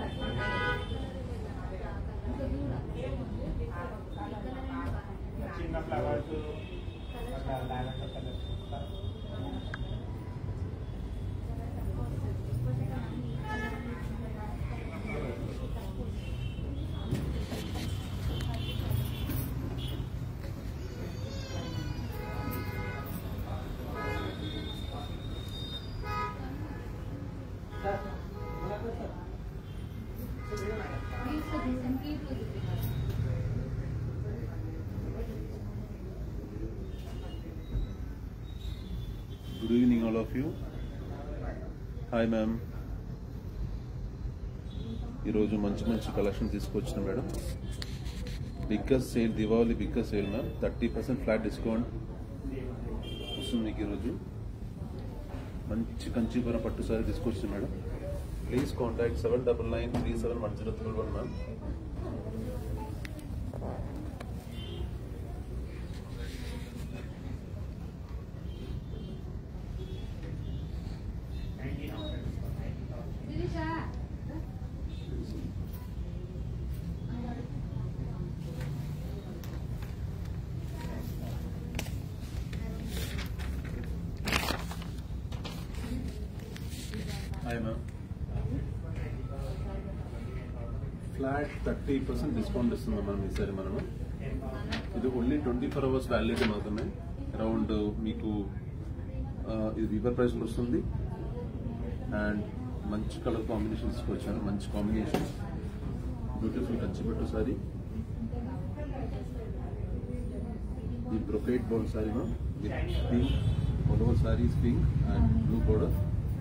చిన్న ఫ్లవర్స్ అట్లా lavender colours good evening all of you hi ma'am ఈరోజు మంచి మంచి కలెక్షన్ తీసుకొచ్చిన madam biggest sale Diwali biggest sale ma'am thirty percent flat discount వస్తుంది మీకు ఈరోజు మంచి కంచీపురం పట్టు సారీ తీసుకొచ్చింది madam please contact seven double nine three seven one zero triple one ma'am hi ma'am flat thirty percent discount ఇస్తున్నాం మ్యామ్ ఈసారి మనము ఇది only twenty four hours validity మాత్రమే అరౌండ్ మీకు ఆ, ఇది రివర్ ప్రైస్ వస్తుంది అండ్ మంచి కలర్ కాంబినేషన్ తీసుకొచ్చాను మంచి కాంబినేషన్ బ్యూటిఫుల్ కంచిపెట్టు సారీ ఈ బ్రొకేట్ బౌల్ sari ma'am with pink all over saris pink and blue border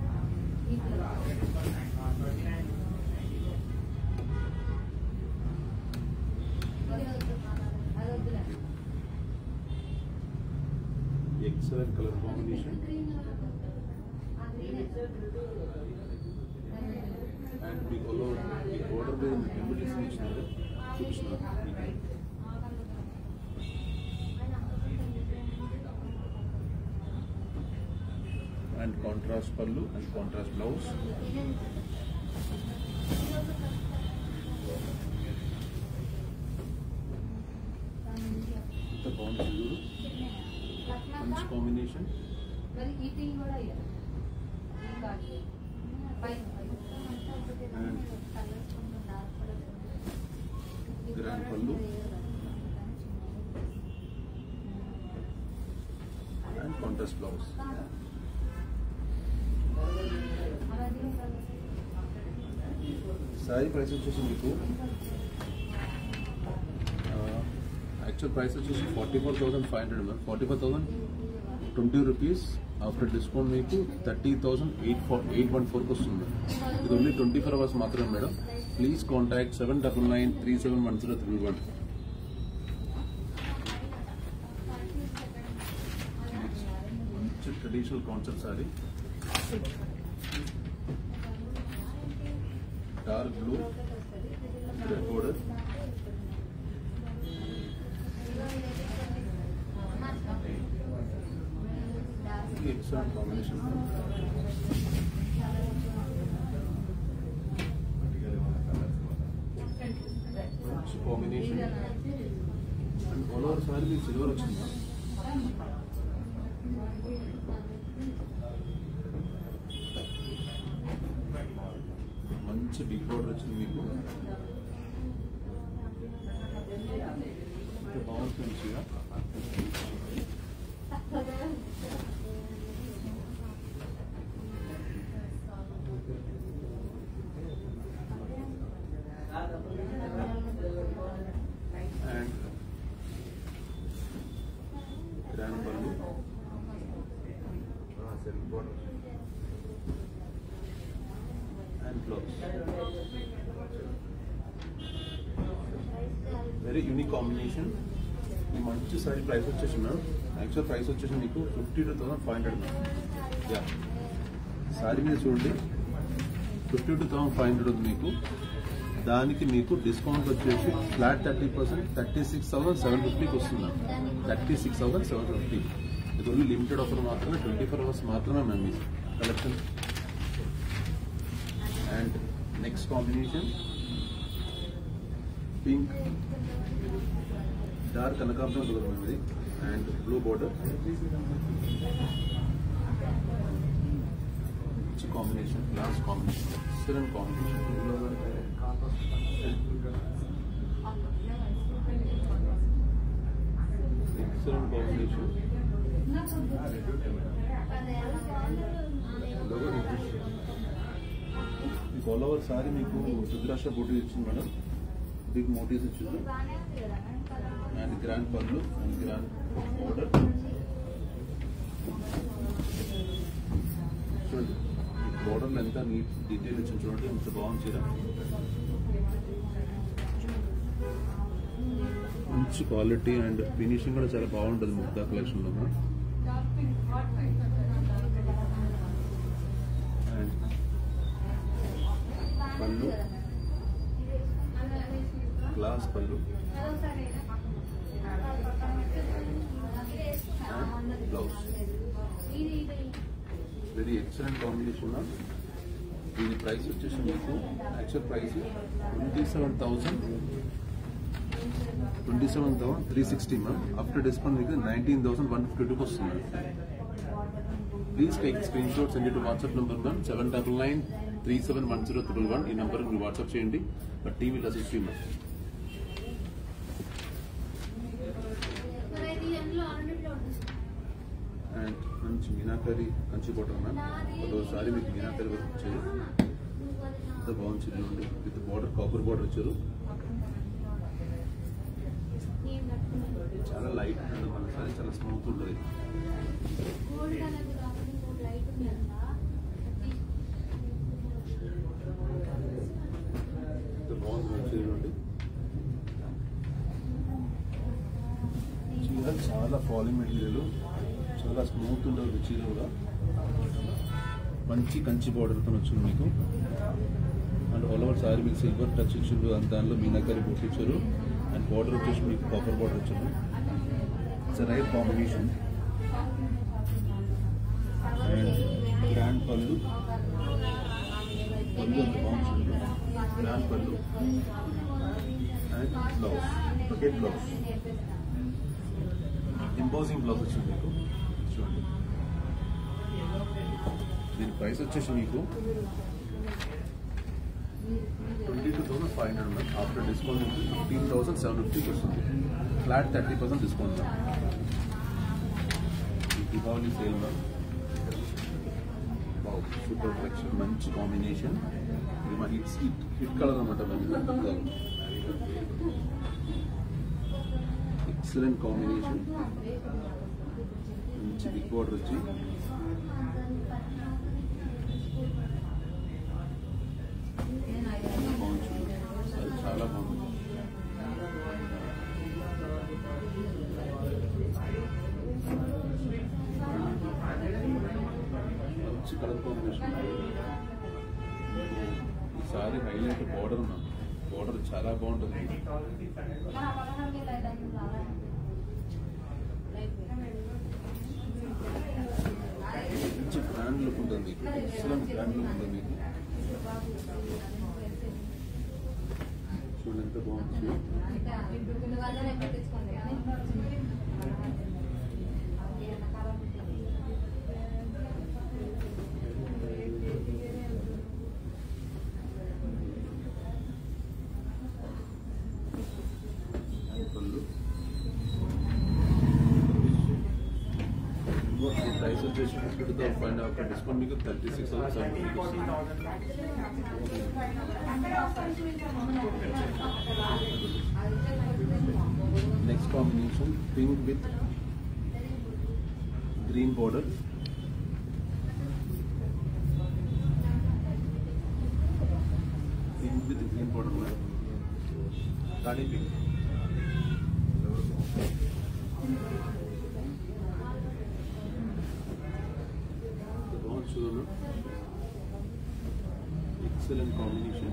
excellent colour combination and మీకు all over ఈ బోర్డర్ మీద మీకు ఎంబ్రాయిడరీస్ ఇచ్చినారు చూపిస్తున్నారు మీకు. And contrast pallu and contrast blouse ఇంత బాగుంటుంది చూడు మంచి combination grand pallu and contrast blouse sari price వచ్చేసి మీకు యాక్చువల్ ప్రైస్ వచ్చేసి forty four thousand five hundred ma'am forty four thousand twenty rupees after discount మీకు thirty thousand eight four eight one ఫోర్కి వస్తుంది ఇది ఓన్లీ ట్వంటీ ఫోర్ అవర్స్ మాత్రమే madam please contact seven double nine three seven one zero three one మంచి traditional concept sari dark blue red border excellent combination మంచి combination and all over sari మీకు silver వచ్చిందా మంచి big border వచ్చింది మీకు ఇంత బాగుంటుంది చీర and grand pallu self border and blouse very unique combination ఈ మంచి సారీ ప్రైస్ వచ్చేసి మ్యామ్ యాక్చువల్ ప్రైస్ వచ్చేసి మీకు fifty two thousand five hundred ma'am yeah sari మీద చూడండి fifty two thousand five hundred ఉంది మీకు దానికి మీకు డిస్కౌంట్ వచ్చేసి flat thirty percent thirty six thousand seven ఫిఫ్టీకి వస్తుంది ma'am thirty six thousand seven fifty ఇది ఓన్లీ లిమిటెడ్ ఆఫర్ మాత్రమే ట్వంటీ ఫోర్ అవర్స్ మాత్రమే మ్యామ్ ఈ collection and next combination pink dark కనకాంబరం కలర్ ఉంది అండ్ బ్లూ బోర్డర్ మంచి combination class combination excellent combination excellent combination మీకు ఆల్ ఓవర్ సారీ మీకు రుద్రాక్ష బోటీ ఇచ్చింది మేడం బిగ్ మోటీస్ ఇచ్చింది and grand pallu and grand border చూడండి బోర్డర్ ఎంత నీట్ డీటెయిల్ ఇచ్చింది చూడండి ఎంత బాగుంది చీర మంచి క్వాలిటీ అండ్ ఫినిషింగ్ కూడా చాలా బాగుంటుంది ముక్తా కలెక్షన్లో కూడా and pallu glass pallu blouse very excellent combination దీని ప్రైస్ వచ్చేసి మీకు actual price twenty seven thousand twenty seven thousand three sixty ma'am after discount మీకు నైన్టీన్ థౌసండ్ వన్ ఫిఫ్టీ టూకి వస్తుంది please take screenshot send to WhatsApp number ma'am seven double nine three seven one zero triple one ఈ number మీరు WhatsApp చేయండి but TV assist ma'am and మంచి meenakari Kanchi బోటర్ ma'am ఒకసారి మీకు meenakari work వచ్చారు ఎంత బాగుంది చూడండి విత్ బార్డర్ కాపర్ బార్డర్ వచ్చారు చాలా లైట్ ఉంటుంది మన సారీ చాలా స్మూత్ ఉంటుంది ఎంత బాగుంది మంచి చూడండి చీర చాలా ఫాలింగ్ మెటీరియల్ చాలా స్మూత్ ఉంటుంది చీర కూడా మంచి కంచి బార్డర్తో వచ్చింది మీకు అండ్ ఆల్ ఓవర్ సారీ మీకు సిల్వర్ టచ్ ఇచ్చారు అండ్ దానిలో మీనాకరి బొట్టు ఇచ్చారు అండ్ బార్డర్ వచ్చేసి మీకు కాపర్ బార్డర్ ఇచ్చారు it's right combination and grand pallu pallu అంత బాగుంటుంది grand pallu and blouse bucket blouse imposing blouse వచ్చింది మీకు చూడండి దీని ప్రైస్ వచ్చేసి మీకు twenty two thousand five hundred ma'am after discount మీకు ఫిఫ్టీన్ థౌసండ్ సెవెన్ ఫిఫ్టీకి వస్తుంది flat thirty percent discount ma'am ఈ Deepavali sale ma'am super collection మంచి కాంబినేషన్ ఇది మా హిట్ హిట్ హిట్ కలర్ అనమాట ఎక్సలెంట్ కాంబినేషన్ మంచి బిగ్ బార్డర్ వచ్చి బాగుంది చూడండి. అసలు చాలా బాగుంది మంచి కలర్ కాంబినేషన్ ఈసారి హైలైట్ బార్డర్ ఉన్నాం బార్డర్ చాలా బాగుంటుంది మంచి బ్రాండ్ లుక్ ఉంటుంది మీకు ఎక్సలెంట్ బ్రాండ్ లుక్ ఉంటుంది మీకు చూడండి ఎంత బాగుంది పళ్ళు ప్రైస్ వచ్చేసి ఫిఫ్టీ థౌసండ్ ఫైవ్ ఒక డిస్కౌంట్ మీకు thirty six thousand seventy next combination pink with green border pink with green border కానీ పింక్ బాగుంది చూడండి ఎక్సలెంట్ కాంబినేషన్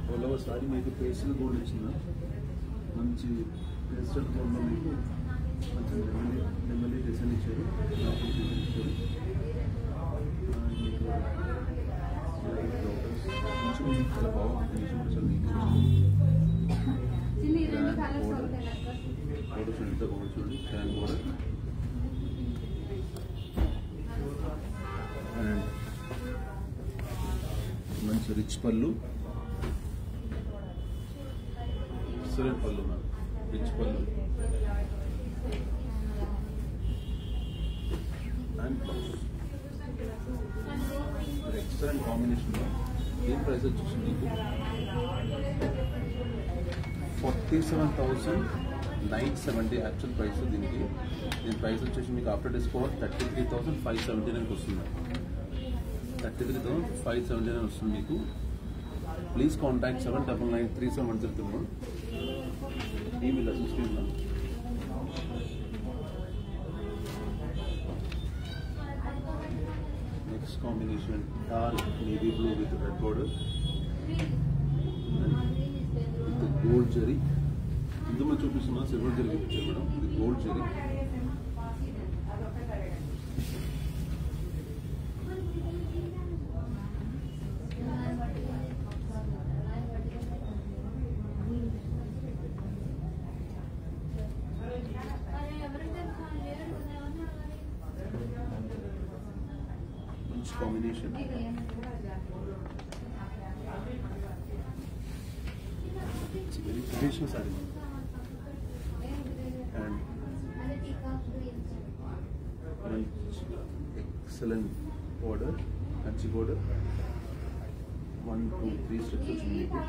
ఓలో సారీ మీకు పేస్టల్ గోల్డ్ ఇచ్చిన మంచి పేస్టల్ గోల్డ్లో మీకు మంచి నెమ్మలి నెమ్మలి డిజైన్ ఇచ్చారు నాకు డిజైన్ ఇచ్చారు ఆ, మీకు ఇలాగే ఫ్లవర్స్. కొంచెం మీకు చాలా బాగుంది ఫినిషింగ్ కూడా చాలా నీట్గా ఫోటోస్ ఎంత బాగుంది చూడండి ఫ్యాన్ కూడా అండ్ మంచి rich pallu excellent pallu ma'am rich pallu and blouse excellent combination ఏం ప్రైస్ వచ్చేసి మీకు forty seven thousand nine seventy actual price దీనికి దీని ప్రైస్ వచ్చేసి మీకు after discount thirty three thousand five seventy నైన్కి వస్తుంది thirty three thousand five seventy nine వస్తుంది మీకు please contact seven double nine three seven one zero three one email assistant next combination dark navy blue with red border with gold zari ఇందులో చూపిస్తున్నా silver zari చూపించారు madam ఇది gold zari మంచి combination it's very traditional sari and మంచి excellent border మంచి border one two three steps వచ్చింది మీకు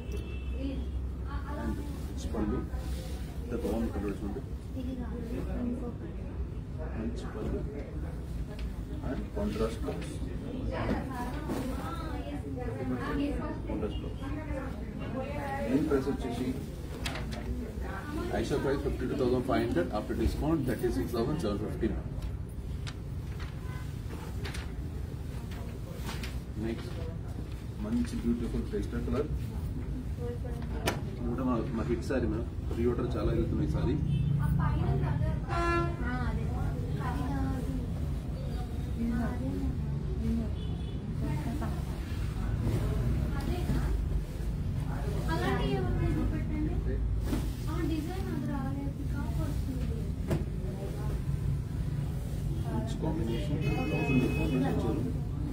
and rich పళ్ళు ఇంత బాగుంది కలర్ చూడండి మంచి pallu and contrast blouse contrast blouse main price వచ్చేసి ఐషో price fifty two thousand five hundred after discount thirty six thousand seven fifteen next మంచి బ్యూటిఫుల్ పేస్టల్ కలర్ ఇది కూడా మా మా hit sari ma'am pre order చాలా వెళ్తున్నాయి సారీ మంచి కాంబినేషన్ బ్లౌజ్ ఇచ్చారు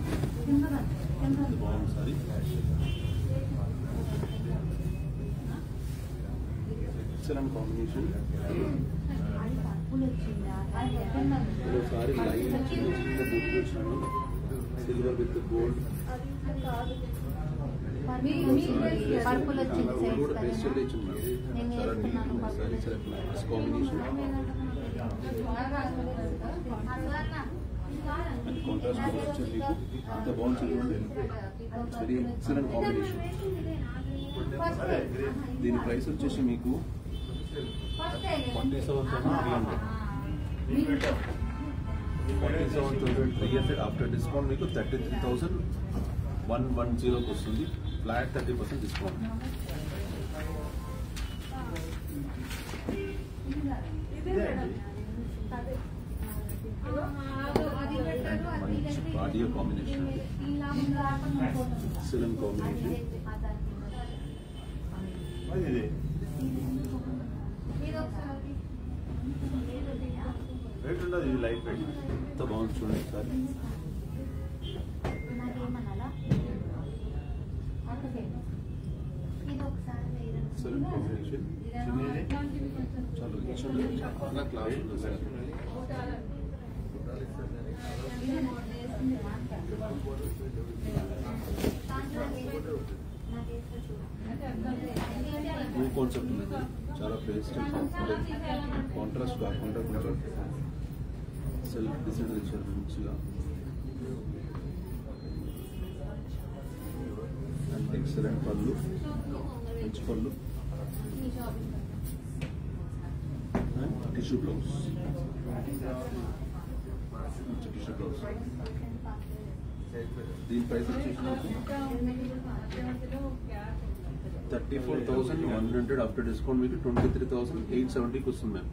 ఇది బాగుంది సారీ ఎక్సలెంట్ కాంబినేషన్ ఒకసారి లైన్ చిన్న చిన్న బుక్ వచ్చినాను సిల్వర్ విత్ గోల్డ్ పర్పుల్ వచ్చింది అది కూడా పేస్ట్ సైజ్ ఇచ్చింది నేను చాలా నీట్ వేసుకున్నాను ఉంది సారీ చాలా క్లాస్ కాంబినేషన్ అండ్ కాంట్రాస్ట్ కూడా వచ్చింది మీకు అంత బాగుంది చూడండి ఇట్స్ వెరీ ఎక్సలెంట్ కాంబినేషన్ దీని ప్రైస్ వచ్చేసి మీకు forty seven thousand three hundred forty seven thousand three hundred after discount మీకు thirty three thousand one one జీరోకి వస్తుంది ఫ్లాట్ థర్టీ పర్సెంట్ డిస్కౌంట్ మంచి ఆడియో కాంబినేషన్ ఎక్సలెంట్ కాంబినేషన్ ఇది వెయిట్ ఉండదు ఇది లైట్ వెయిట్ ఎంత బాగుంది చూడండి సార్ నాకేమనాలా ఇది ఒకసారి ఎక్సలెంట్ కాంబినేషన్ చాలా రిచ్ ఉంది చాలా క్లాస్ ఉంది సార్ న్యూ కాన్సెప్ట్ ఉంది చాలా బెస్ట్ కాంట్రాస్ట్ కాకుండా కొంచెం సెల్ఫ్ డిజైన్ ఇచ్చారు మంచిగా అండ్ ఎక్సలెంట్ పళ్ళు మంచి పళ్ళు అండ్ టిష్యూ బ్లౌజ్ మంచి టిష్యూ బ్లౌజ్ దీని ప్రైస్ వచ్చేసి నాకు thirty four thousand one hundred after discount మీకు ట్వంటీ త్రీ థౌసండ్ ఎయిట్ సెవెంటీకి వస్తుంది మ్యామ్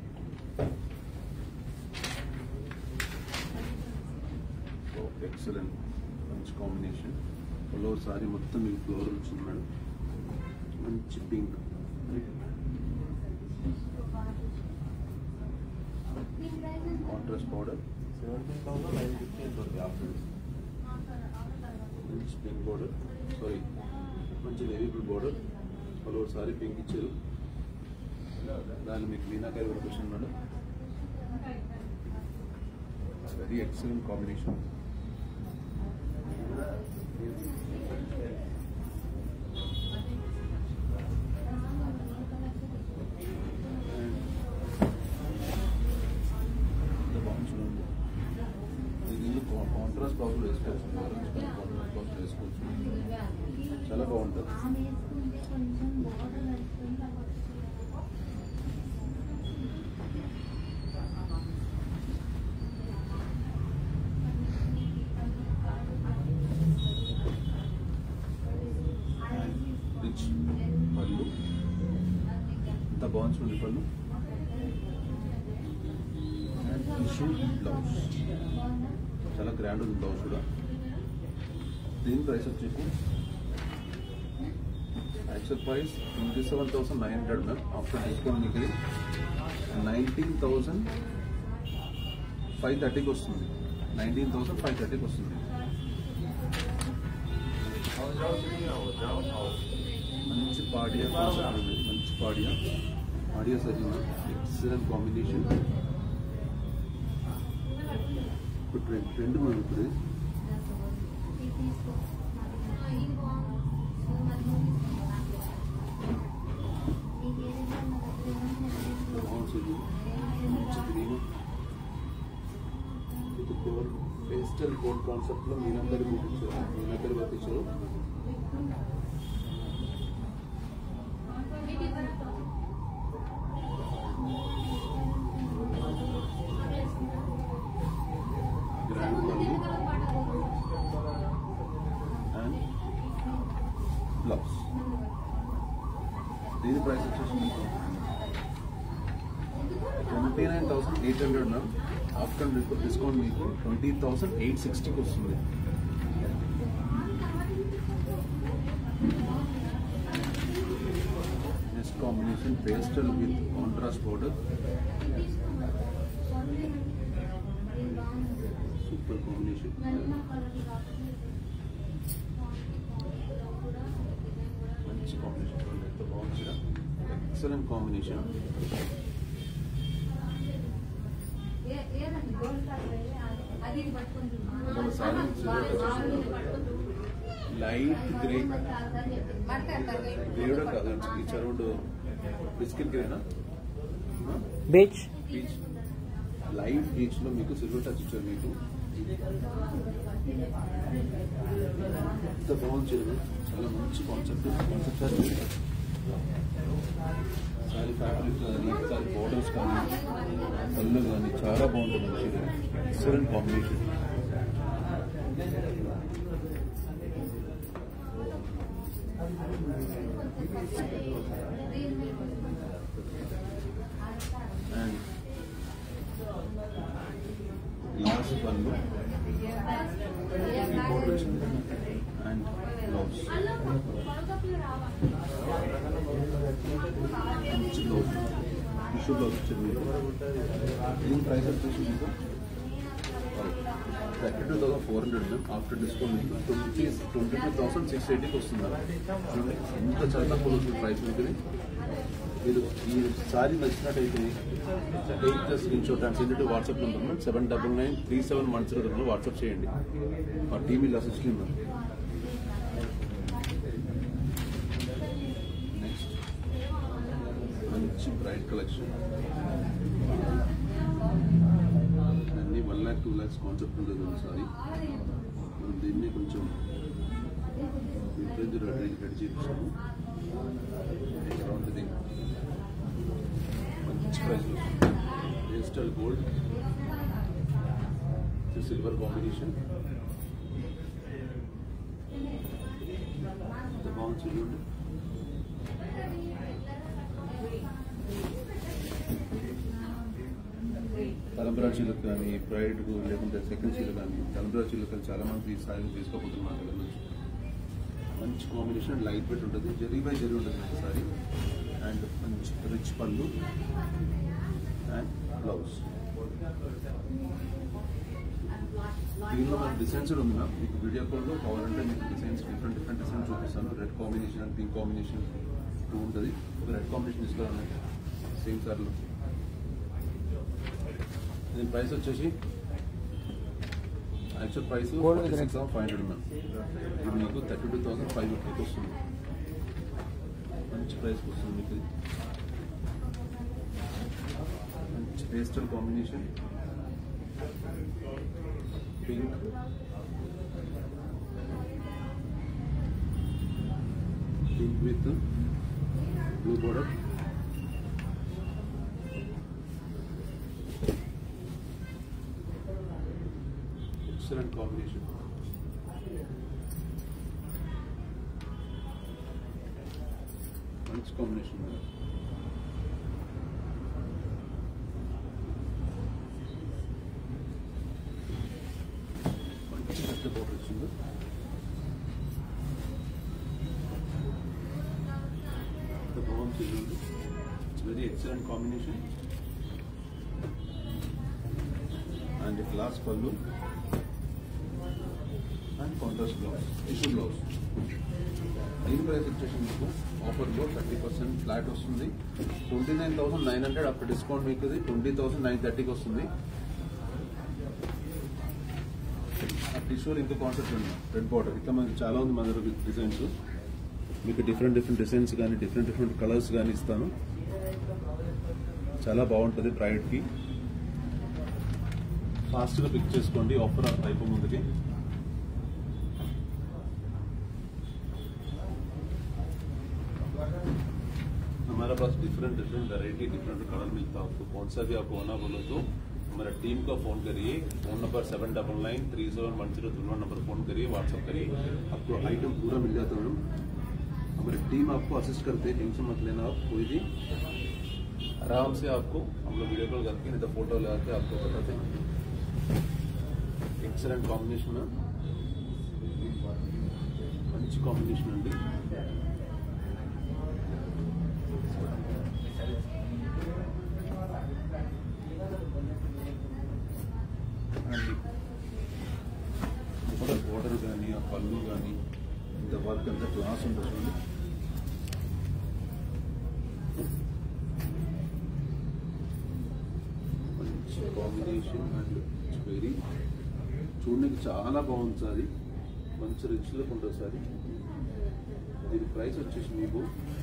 ఎక్సలెంట్ మంచి కాంబినేషన్ ఫ్లోర్ సారీ మొత్తం మీకు ఫ్లోర్ వచ్చింది మేడం మంచి pink contrast powder seventeen thousand nine fifty ఉంటుంది ఆఫ్టర్ మంచి పింక్ బోర్డర్ సారీ మంచి navy blue border floor sari pink ఇచ్చారు దాన్ని మీకు మీనాకాయ వరకు వచ్చింది మేడం వెరీ ఎక్సలెంట్ కాంబినేషన్ బాగుంటుంది ఇది కాంట్రాస్ట్ బ్లౌజ్ వేసుకోవచ్చు కాంట్రాస్ట్ బ్లౌజ్ వేసుకోవచ్చు చాలా బాగుంటుంది ఆమె వేసుకుంటే కొంచెం బోర్డర్ వస్తుంది రిచ్ పళ్ళు ఇంత బాగుంటుంది పళ్ళు అండ్ టిష్యూ బ్లౌజ్ చాలా గ్రాండ్ ఉంది బ్లౌజ్ కూడా దీని ప్రైస్ వచ్చేసి actual price twenty seven thousand nine hundred ma'am after discount మీకు నైన్టీన్ థౌసండ్ ఫైవ్ థర్టీకి వస్తుంది నైన్టీన్ థౌసండ్ ఫైవ్ థర్టీకి వస్తుంది మంచి పాడియా కాన్సెప్ట్ ఉంది మంచి పాడియా పాడియా సజిన ఎక్సలెంట్ కాంబినేషన్ ఇప్పుడు ట్రెండ్ ట్రెండ్ మనం ఇప్పుడు ఇది తీసుకో ఇది బాగుంది నీకు ఏదైనా బాగుంటుంది మంచి గ్రీన్ ఇది ప్యూర్ పేస్టల్ గోల్డ్ కాన్సెప్ట్ లో మీనందరి పంపించారు మీనందరి పంపించారు గ్రాండ్ పళ్ళు అండ్ బ్లౌజ్ దీని ప్రైస్ వచ్చేసి మీకు twenty nine thousand eight hundred ma'am after discount మీకు ట్వంటీ థౌసండ్ ఎయిట్ సిక్స్టీకి వస్తుంది next combination pastel with contrast powder super combination మంచి కాంబినేషన్ చూడండి ఎంత బాగుంది ఎక్సలెంట్ కాంబినేషన్ మన సారీ లైట్ గ్రే గ్రే కూడా కాదు ఈ చరౌండ్ బిస్కెట్ గ్రేనా బీచ్ బీచ్ లైట్ బీచ్ లో మీకు సిల్వర్ టచ్ ఇచ్చారు మీకు ఎంత బాగుంది చూడండి చాలా మంచి కాన్సెప్ట్ కాన్సెప్ట్ సారీ ఫ్యాబ్రిక్ కానీ సారీ బోర్డర్స్ కానీ కళ్ళు కానీ చాలా బాగుంటుంది మంచిగా excellent combination and last pallu border వచ్చింది అండ్ బ్లౌజ్ మంచి బ్లౌజ్ టిష్యూ బ్లౌజ్ వచ్చింది మీకు దీని ప్రైస్ వచ్చేసి మీకు thirty two thousand four hundred after discount మీకు twenty twenty two thousand six ఎయిటీకి వస్తుంది చూడండి ఎంత చాలా తక్కువ వస్తుంది ప్రైస్ మీకు ఇది. మీరు ఈ సారీ నచ్చినట్టయితే take the screenshot and send to WhatsApp number seven double nine three seven one zero WhatsApp చేయండి మా టీమ్ ఇలా అసిస్ట్ నెక్స్ట్ మంచి బ్రైట్ కలెక్షన్ అన్ని one lakh two lakhs concept ఉంటుంది సారీ మనం దీన్ని కొంచెం డిఫరెంట్ రెడీ రెడీ చేయించాము ఉంటుంది మంచి price digital gold silver combination ఎంత బాగుంది చూడండి తలంబ్రా చిలుక కానీ ప్రైడ్ లేకుంటే సెకండ్ చిలుక కానీ తలంబ్రా చిలుక కానీ చాలా మంది ఈ సారీ తీసుకోపోతున్నారు ఇక్కడ నుంచి మంచి కాంబినేషన్ లైట్ వెయిట్ ఉంటుంది జరీ బై జరీ ఉంటుంది ఈ సారీ అండ్ మంచి రిచ్ పళ్ళు అండ్ బ్లౌజ్ దీనిలో మనకి డిజైన్స్ కూడా ఉంది మ్యామ్ మీకు వీడియో కాల్లో కావాలంటే మీకు డిజైన్స్ డిఫరెంట్ డిఫరెంట్ డిజైన్స్ చూపిస్తాను red combination and pink combination too ఉంటుంది ఒక రెడ్ కాంబినేషన్ తీసుకోవాలండి సేమ్ సార్లో దీని ప్రైస్ వచ్చేసి actual price Gold six correct. Thousand five hundred ma'am ఇది మీకు థర్టీ టూ థౌసండ్ ఫైవ్ ఫిఫ్టీకి వస్తుంది మంచి ప్రైస్కి వస్తుంది మీకు ఇది. మంచి pastel combination pink pink with blue border excellent combination మంచి కాంబినేషన్ మేడం మంచి పెద్ద బోర్డర్ వచ్చింది The bronze is on this. It's very excellent combination. And the glass pallu and contrast blouse, tissue blouse. దీని ప్రైస్ వచ్చేసి మీకు ఆఫర్లో thirty percent flat వస్తుంది twenty nine thousand nine hundred అప్పుడు డిస్కౌంట్ మీకు ట్వంటీ థౌసండ్ నైన్ థర్టీకి వస్తుంది ఆ టిష్యూలో ఇంకో కాన్సెప్ట్ ఉంది రెడ్ బార్డర్ ఇట్లా మనకి చాలా ఉంది మన దగ్గర డిజైన్స్ మీకు డిఫరెంట్ డిఫరెంట్ డిజైన్స్ కానీ డిఫరెంట్ డిఫరెంట్ కలర్స్ కానీ ఇస్తాను చాలా బాగుంటుంది ప్రైవేట్కి ఫాస్ట్గా పిక్ చేసుకోండి ఆఫర్ అయిపో ముందుకి हमारे पास different different variety different colour मिलता है आपको कौन सा भी आपको होना बोलो तो हमारा टीम का फोन करिए phone number seven double nine three seven one zero three one number phone करिए व्हाट्सअप करिए आपको आइटम पूरा मिल जाता है मैडम हमारी टीम आपको असिस्ट करते हैं टेंशन मत लेना आप कोई भी आराम से आपको हम लोग वीडियो कॉल करके नहीं तो फोटो लगा के आपको बताते हैं एक्सलेंट कॉम्बिनेशन में మంచి కాంబినేషన్ అండి అండి ఇక్కడ బోర్డర్ కానీ ఆ పళ్ళు కానీ ఇంత వర్క్ అంతా క్లాస్ ఉంటుంది చూడండి మంచి కాంబినేషన్ అండ్ వెరీ చూడడానికి చాలా బాగుంది సార్ ఇది. మంచి రిచ్ లుక్ ఉంటుంది సార్ ఇది. దీని ప్రైస్ వచ్చేసి మీకు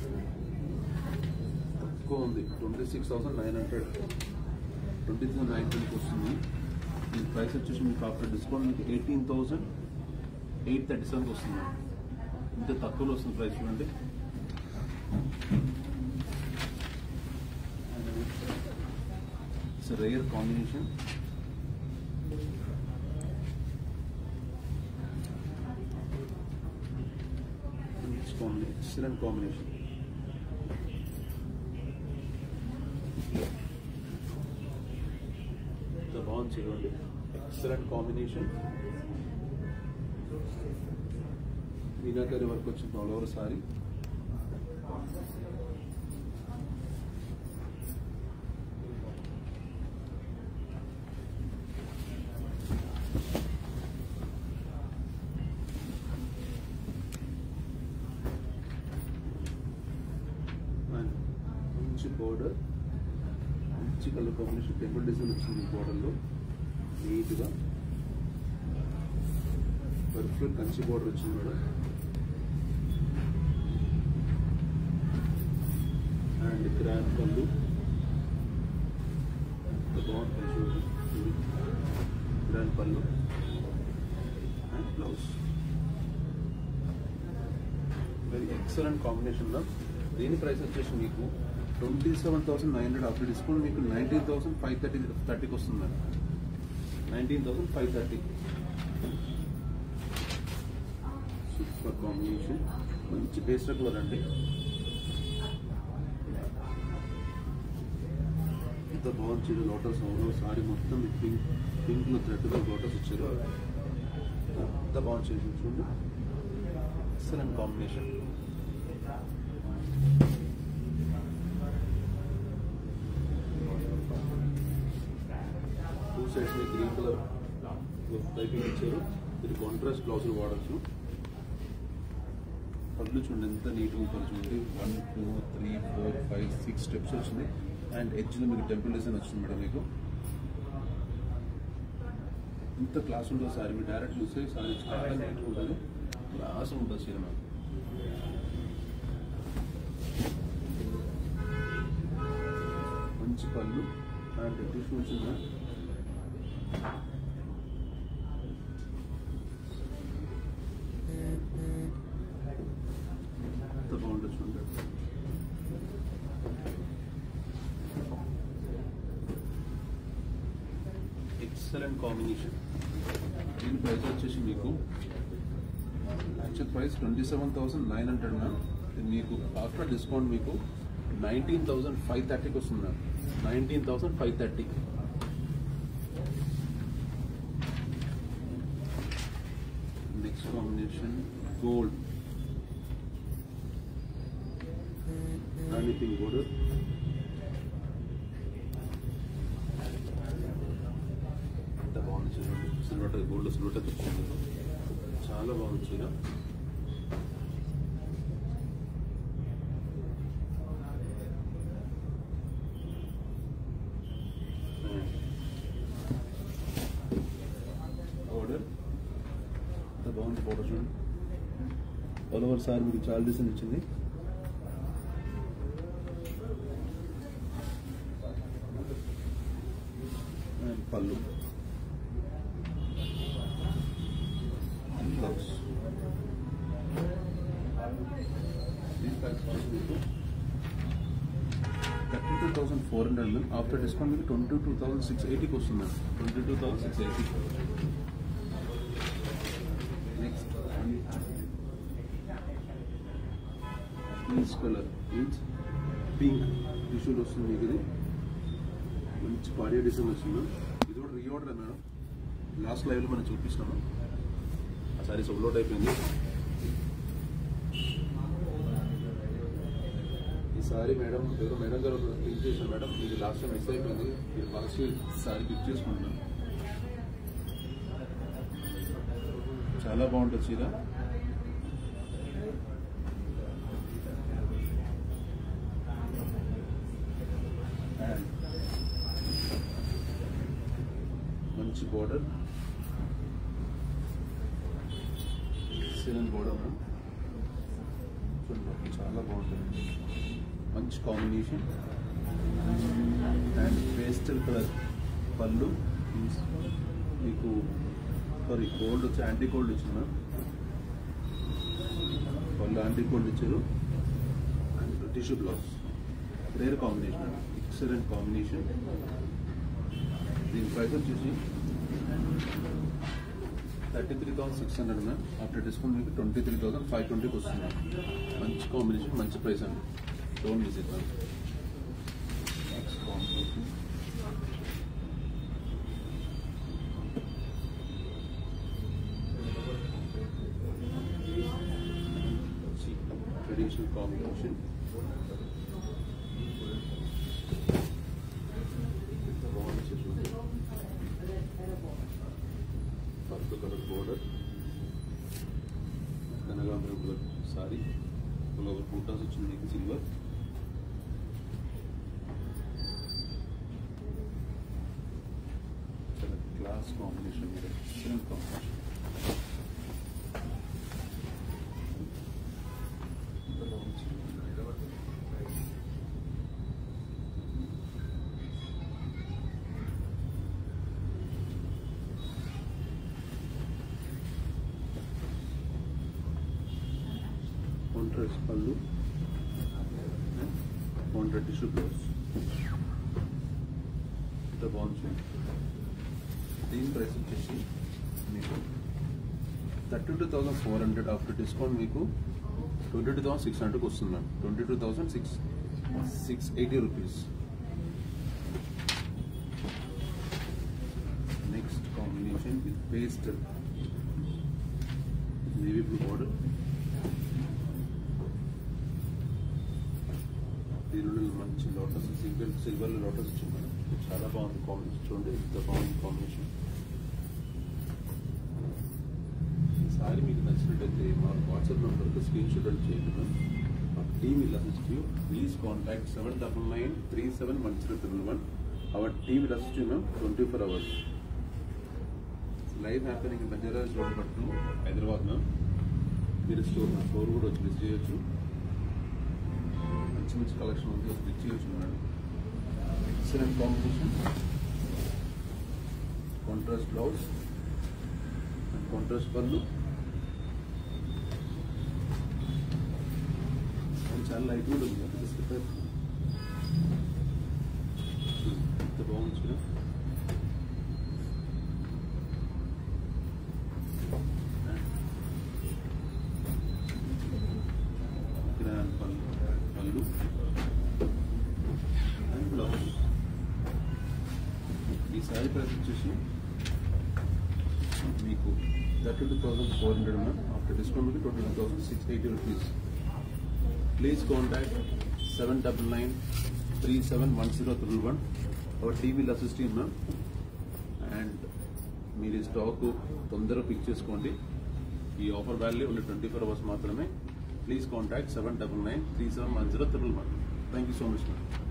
తక్కువ ఉంది twenty six thousand nine hundred twenty thousand nine హండ్రెడ్కి వస్తుంది దీని ప్రైస్ వచ్చేసి మీకు ఆఫ్టర్ డిస్కౌంట్ మీకు ఎయిటీన్ థౌసండ్ ఎయిట్ థర్టీ సెవెన్కి వస్తుంది ఇంత తక్కువలో వస్తుంది ప్రైస్ చూడండి it's rare combination excellent combination ఇంత బాగుంది చూడండి ఎక్సలెంట్ కాంబినేషన్ మీనాకరి వర్క్ వచ్చింది ఆల్ ఓవర్ సారీ అండ్ మంచి బోర్డర్ మంచి కలర్ కాంబినేషన్ టెంపుల్ డిజైన్ వచ్చింది బోర్డర్లో నీట్గా పర్ఫెక్ట్ కంచి బోర్డర్ వచ్చింది మేడం అండ్ గ్రాండ్ పళ్ళు ఎంత బాగుంటుంది చూడండి ఇది. Grand pallu and blouse very excellent combination ma'am దీని ప్రైస్ వచ్చేసి మీకు twenty seven thousand nine hundred after discount మీకు నైన్టీన్ థౌసండ్ ఫైవ్ థర్టీ థర్టీకి వస్తుంది madam nineteen thousand five thirty super combination మంచి పేస్టర్ కలర్ అండి ఎంత బాగుంది చీర లోటస్ అవును సారీ మొత్తం మీకు పింక్ పింక్లో థ్రెడ్గా లోటస్ ఇచ్చారు ఎంత బాగుంది చీర చూడండి ఎక్సలెంట్ కాంబినేషన్ టూ సైడ్స్ మీకు గ్రీన్ కలర్ పైపింగ్ ఇచ్చారు ఇది కాంట్రాస్ట్ బ్లౌజులు వాడచ్చు పళ్ళు చూడండి ఎంత నీట్గా ఉంటుంది చూడండి one two three four five six steps వచ్చింది అండ్ ఎడ్జ్లో మీకు టెంపుల్ డిజైన్ వచ్చింది మేడం మీకు ఇంత క్లాస్ ఉంటుంది సారీ మీరు డైరెక్ట్ చూస్తే సారీ చాలా నీట్గా ఉంటుంది క్లాస్ ఉంటుంది చీర నాకు మంచి పళ్ళు అండ్ టిష్యూ వచ్చిందా ఎంత బాగుంటుంది చూడండి ఎక్సలెంట్ కాంబినేషన్ దీని ప్రైస్ వచ్చేసి మీకు actual price twenty seven thousand nine hundred ma'am ఇది మీకు ఆఫ్టర్ డిస్కౌంట్ మీకు నైన్టీన్ థౌసండ్ ఫైవ్ థర్టీకి వస్తుంది ma'am nineteen thousand five thirty next combination gold anything gold ఎంత బాగుంది చూడండి సిల్వర్ గోల్డ్ సిల్వర్ టచ్ వచ్చింది చాలా బాగుంది చీర ఆర్డర్ ఎంత బాగుంది ఫోటో చూడండి ఆల్ ఓవర్ సార్ మీకు చాలా డిజైన్ ఇచ్చింది and pallu blouse thirty two thousand four hundred ma'am after discount మీకు ట్వంటీ టూ థౌసండ్ సిక్స్ ఎయిటీకి వస్తుంది ma'am twenty two thousand six eighty next peach colour means pink టిష్యూలు వస్తుంది మీకు ఇది మంచి పాడియా డిజైన్ వచ్చింది మ్యామ్. ఇది కూడా రీఆర్డర్ మేడం లాస్ట్ లైవ్లో మనం చూపిస్తాము ఆ సారీ సోల్లోట్ అయిపోయింది ఈ సారీ మేడం ఎవరో మేడం గారు పిక్ చేశారు మేడం ఇది లాస్ట్ టైం మిస్ అయిపోయింది మీరు ఫస్ట్ సారీ పిక్ చేసుకుంటున్నాను చాలా బాగుంటుంది చీర And మంచి బోర్డర్ సిలన్ బోర్డర్ చూడండి చాలా బాగుంటుంది మంచి combination and pastel colour pallu మీకు సారీ గోల్డ్ వచ్చి యాంటీ గోల్డ్ ఇచ్చింది మ్యామ్ పళ్ళు యాంటీ గోల్డ్ ఇచ్చారు and tissue blouse rare combination excellent combination దీని ప్రైస్ వచ్చేసి thirty three thousand six hundred ma'am after discount మీకు ట్వంటీ త్రీ థౌసండ్ ఫైవ్ ట్వంటీకి వస్తుంది మ్యామ్. మంచి కాంబినేషన్ మంచి ప్రైస్ అండి don't miss it ma'am next combination traditional combination purple colour border కనగాంబరం colour sari flower బూటాస్ వచ్చింది మీకు సిల్వర్ చాలా క్లాస్ కాంబినేషన్ మీరు ఎక్సలెంట్ కాంబినేషన్ ఎంత బాగుంది కాంట్రాస్ట్ పళ్ళు కాంట్రాక్ట్ టిష్యూ బ్లౌజ్ ఇంత బాగుంది చూడండి. దీని ప్రైస్ వచ్చేసి మీకు thirty two thousand four hundred after discount మీకు ట్వంటీ టూ థౌసండ్ సిక్స్ హండ్రెడ్కి వస్తుంది ma'am twenty two thousand six six eighty rupees combination with పేస్ట్ నేవీ బ్లూ బార్డర్ దీనిలో మంచి లోటస్ సిల్వర్ సిల్వర్ లోటస్ వచ్చింది మేడం చాలా బాగుంది కాంబినేషన్ చూడండి ఎంత బాగుంది కాంబినేషన్ ఈసారి మీకు నచ్చినట్టయితే మా వాట్సాప్ నెంబర్కి స్క్రీన్ షాట్ అని చేయండి మ్యామ్ మా team will assist you please contact seven double nine three seven one zero triple one our team will assist you ma'am twenty four hours live happening Banjara road Pattu Hyderabad ma'am మీరు store నా store కూడా వచ్చి visit చేయొచ్చు మంచి మంచి collection ఉంది visit చేయొచ్చు madam excellent combination contrast blouse and contrast pallu and చాలా లైట్ కూడా ఉంది అది స్లిప్ అయిపోతుంది ఎంత బాగుంది చూడ పళ్ళు పళ్ళు అండ్ బ్లౌజ్ ఈ సారీ ప్రైస్ వచ్చేసి మీకు thirty two thousand four hundred ma'am after discount twenty two thousand six eighty rupees please contact seven double nine three seven one zero triple one our TV assisting ma'am and మీరు ఈ stock తొందరగా pick చేసుకోండి ఈ offer value only twenty four hours మాత్రమే please contact seven double nine three seven one zero triple one thank you so much ma'am